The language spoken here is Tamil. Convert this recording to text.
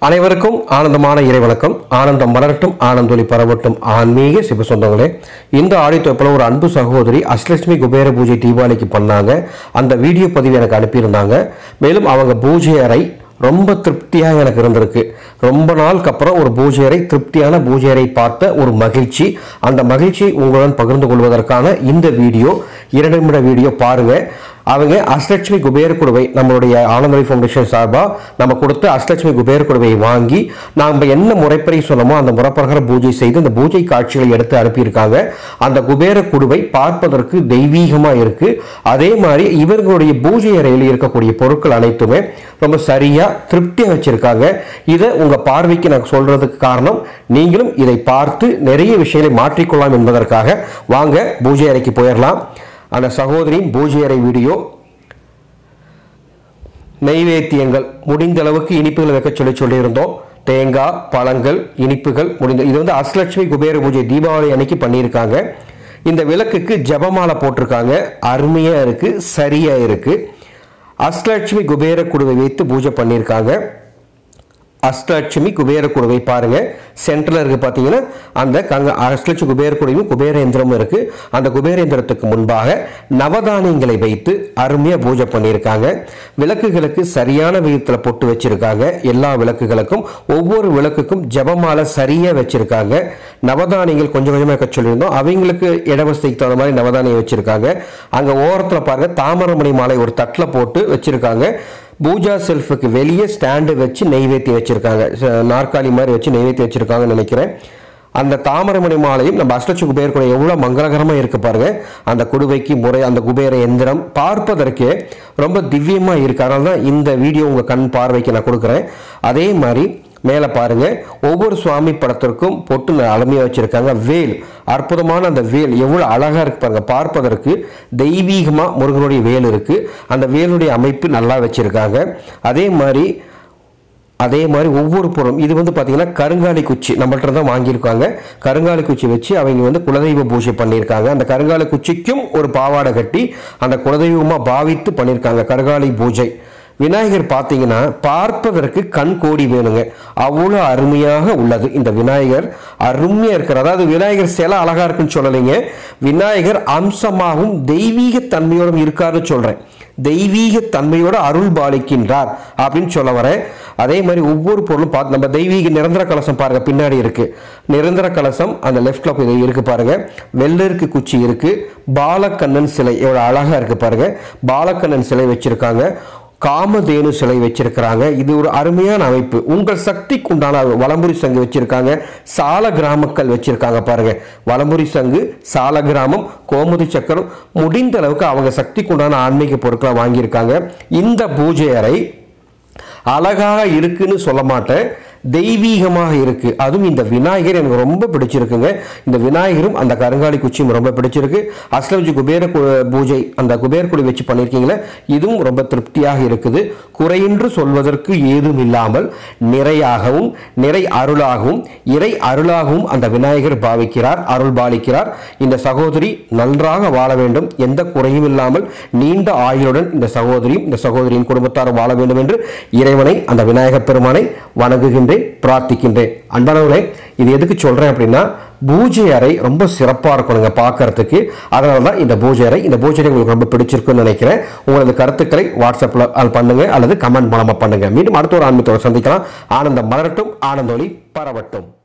அனைவருக்கும் ஆனந்தமான இறைவணக்கம் ஆனந்தம் மலரட்டும் ஆனந்தொலி பரவட்டும் ஆன்மீக சிவ சொந்தங்களே இந்த ஆடித்தொப்பில் ஒரு அன்பு சகோதரி அஷ்லட்சுமி குபேர பூஜை தீபாவளிக்கு பண்ணாங்க அந்த வீடியோ பதிவு எனக்கு அனுப்பியிருந்தாங்க மேலும் அவங்க பூஜை அறை ரொம்ப திருப்தியாக எனக்கு இருந்திருக்கு ரொம்ப நாளுக்கு அப்புறம் ஒரு பூஜை அறை திருப்தியான பூஜை அறை பார்த்த ஒரு மகிழ்ச்சி அந்த மகிழ்ச்சியை உங்களுடன் பகிர்ந்து கொள்வதற்கான இந்த வீடியோ இரண்டு நிமிட வீடியோ பாருங்க அவங்க அஷ்லட்சுமி குபேர குடுவை நம்மளுடைய ஆனந்தரி ஃபவுண்டேஷன் சார்பாக நம்ம கொடுத்த அஷ்லட்சுமி குபேர குடுவையை வாங்கி நாம் என்ன முறைப்படி சொன்னோமோ அந்த முறைப்பிரகாரம் பூஜை செய்து அந்த பூஜை காட்சிகளை எடுத்து அனுப்பியிருக்காங்க அந்த குபேர குடுவை பார்ப்பதற்கு தெய்வீகமாக இருக்கு அதே மாதிரி இவர்களுடைய பூஜை அறையில் இருக்கக்கூடிய பொருட்கள் அனைத்துமே ரொம்ப சரியா திருப்தியா வச்சிருக்காங்க இதை உங்க பார்வைக்கு நான் சொல்றதுக்கு காரணம் நீங்களும் இதை பார்த்து நிறைய விஷயங்களை மாற்றிக்கொள்ளலாம் என்பதற்காக வாங்க பூஜை அறைக்கு போயிடலாம் அந்த சகோதரியின் பூஜை அறை வீடியோ நெய்வேத்தியங்கள் முடிந்த அளவுக்கு இனிப்புகள் வைக்க சொல்லி சொல்லியிருந்தோம் தேங்காய் பழங்கள் இனிப்புகள் முடிந்த இது வந்து அஷ்லட்சுமி குபேர பூஜை தீபாவளி அன்னைக்கு பண்ணியிருக்காங்க இந்த விளக்குக்கு ஜபமாலை போட்டிருக்காங்க அருமையா இருக்கு சரியா இருக்கு அஷ்லட்சுமி குபேர குடுவை வைத்து பூஜை பண்ணியிருக்காங்க அஷ்டலட்சுமி குபேர குடுவை பாருங்க சென்டர்ல இருக்கு பாத்தீங்கன்னா அந்த கங்க அஷ்டலட்சுமி குபேர குடுவையும் குபேர எந்திரமும் இருக்கு அந்த குபேர எந்திரத்துக்கு முன்பாக நவதானியங்களை வைத்து அருமையா பூஜை பண்ணியிருக்காங்க விளக்குகளுக்கு சரியான விதத்துல பொட்டு வச்சிருக்காங்க எல்லா விளக்குகளுக்கும் ஒவ்வொரு விளக்குக்கும் ஜபமாலை சரியா வச்சிருக்காங்க நவதானியங்கள் கொஞ்சம் கொஞ்சமா வைக்க சொல்லியிருந்தோம் அவங்களுக்கு இடவசதிக்கு தகுந்த மாதிரி நவதானியம் வச்சிருக்காங்க அங்க ஓரத்துல பாருங்க தாமரமணி மாலை ஒரு தட்டுல போட்டு வச்சிருக்காங்க பூஜா செல்ஃபுக்கு வெளியே ஸ்டாண்டு வச்சு நெய்வேத்தி வச்சிருக்காங்க ச- நாற்காலி மாதிரி வச்சு நெய்வேத்தி வச்சிருக்காங்கன்னு நினைக்கிறேன் அந்த தாமரைமணி மாலையும் நம்ம அஷ்டச்சு குபேர் கூட எவ்வளோ மங்களகரமாக இருக்கு பாருங்க அந்த குடுவைக்கு முறை அந்த குபேர எந்திரம் பார்ப்பதற்கே ரொம்ப திவ்யமாக இருக்கு அதனால தான் இந்த வீடியோ உங்கள் கண் பார்வைக்கு நான் கொடுக்குறேன் அதே மாதிரி மேலே பாருங்க ஒவ்வொரு சுவாமி படத்திற்கும் பொட்டு அழமையாக வச்சிருக்காங்க வேல் அற்புதமான அந்த வேல் எவ்வளோ அழகா இருக்கு பாருங்க பார்ப்பதற்கு தெய்வீகமா முருகனுடைய வேல் இருக்கு அந்த வேலுடைய அமைப்பு நல்லா வச்சிருக்காங்க அதே மாதிரி அதே மாதிரி ஒவ்வொரு பொருளும் இது வந்து பார்த்தீங்கன்னா கருங்காலி குச்சி நம்மள்ட்ட தான் வாங்கியிருக்காங்க கருங்காலி குச்சி வச்சு அவங்க வந்து குலதெய்வ பூஜை பண்ணியிருக்காங்க அந்த கருங்காலி குச்சிக்கும் ஒரு பாவாடை கட்டி அந்த குலதெய்வமாக பாவித்து பண்ணியிருக்காங்க கருங்காலி பூஜை விநாயகர் பார்த்தீங்கன்னா பார்ப்பதற்கு கண் கோடி வேணுங்க அவ்வளோ அருமையாக உள்ளது இந்த விநாயகர் அருமையாக இருக்கிற அதாவது விநாயகர் சிலை அழகா இருக்குன்னு சொல்லலைங்க விநாயகர் அம்சமாகவும் தெய்வீக தன்மையோடும் இருக்காருன்னு சொல்றேன் தெய்வீக தன்மையோட அருள் பாலிக்கின்றார் அப்படின்னு சொல்ல வரேன் அதே மாதிரி ஒவ்வொரு பொருளும் பார்த்து நம்ம தெய்வீக நிரந்தர கலசம் பாருங்க பின்னாடி இருக்கு நிரந்தர கலசம் அந்த லெஃப்ட்ல இது இருக்கு பாருங்க வெள்ளருக்கு குச்சி இருக்கு பாலக்கண்ணன் சிலை எவ்வளவு அழகா இருக்கு பாருங்க பாலக்கண்ணன் சிலை வச்சிருக்காங்க காமதேனு சிலை வச்சிருக்கிறாங்க இது ஒரு அருமையான அமைப்பு உங்கள் சக்திக்கு உண்டான வலம்புரி சங்கு வச்சிருக்காங்க சால கிராமக்கல் வச்சிருக்காங்க பாருங்க வலம்புரி சங்கு சால கிராமம் கோமுதி சக்கரம் முடிந்த அளவுக்கு அவங்க சக்திக்கு உண்டான ஆன்மீக பொருட்களை வாங்கியிருக்காங்க இந்த பூஜை அறை அழகாக இருக்குன்னு சொல்ல மாட்டேன் தெய்வீகமாக இருக்கு அதுவும் இந்த விநாயகர் எனக்கு ரொம்ப பிடிச்சிருக்குங்க இந்த விநாயகரும் அந்த கருங்காலி குச்சியும் ரொம்ப பிடிச்சிருக்கு அஸ்லம்ஜி குபேர கு- பூஜை அந்த குபேர குடி வச்சு பண்ணியிருக்கீங்களே இதுவும் ரொம்ப திருப்தியாக இருக்குது குறையின்று சொல்வதற்கு ஏதும் இல்லாமல் நிறையாகவும் நிறை அருளாகவும் இறை அருளாகவும் அந்த விநாயகர் பாவிக்கிறார் அருள் பாலிக்கிறார் இந்த சகோதரி நன்றாக வாழ வேண்டும் எந்த குறையும் இல்லாமல் நீண்ட ஆயுளுடன் இந்த சகோதரியும் இந்த சகோதரியின் குடும்பத்தாரும் வாழ வேண்டும் என்று இறைவனை அந்த விநாயகப் பெருமானை வணங்குகின்றேன் பிரார்த்திக்கின்றேன் அன்பானவர்களே இது எதுக்கு சொல்றேன் அப்படின்னா பூஜை அறை ரொம்ப சிறப்பாக இருக்கணுங்க பார்க்கறதுக்கு அதனால தான் இந்த பூஜை அறை இந்த பூஜை அறை உங்களுக்கு ரொம்ப பிடிச்சிருக்குன்னு நினைக்கிறேன் உங்களது கருத்துக்களை வாட்ஸ்அப்பில் பண்ணுங்க அல்லது கமெண்ட் மூலமாக பண்ணுங்க மீண்டும் அடுத்த ஒரு ஆன்மீகத்தோட சந்திக்கலாம் ஆனந்தம் மலரட்டும் ஆனந்தொலி பரவட்டும்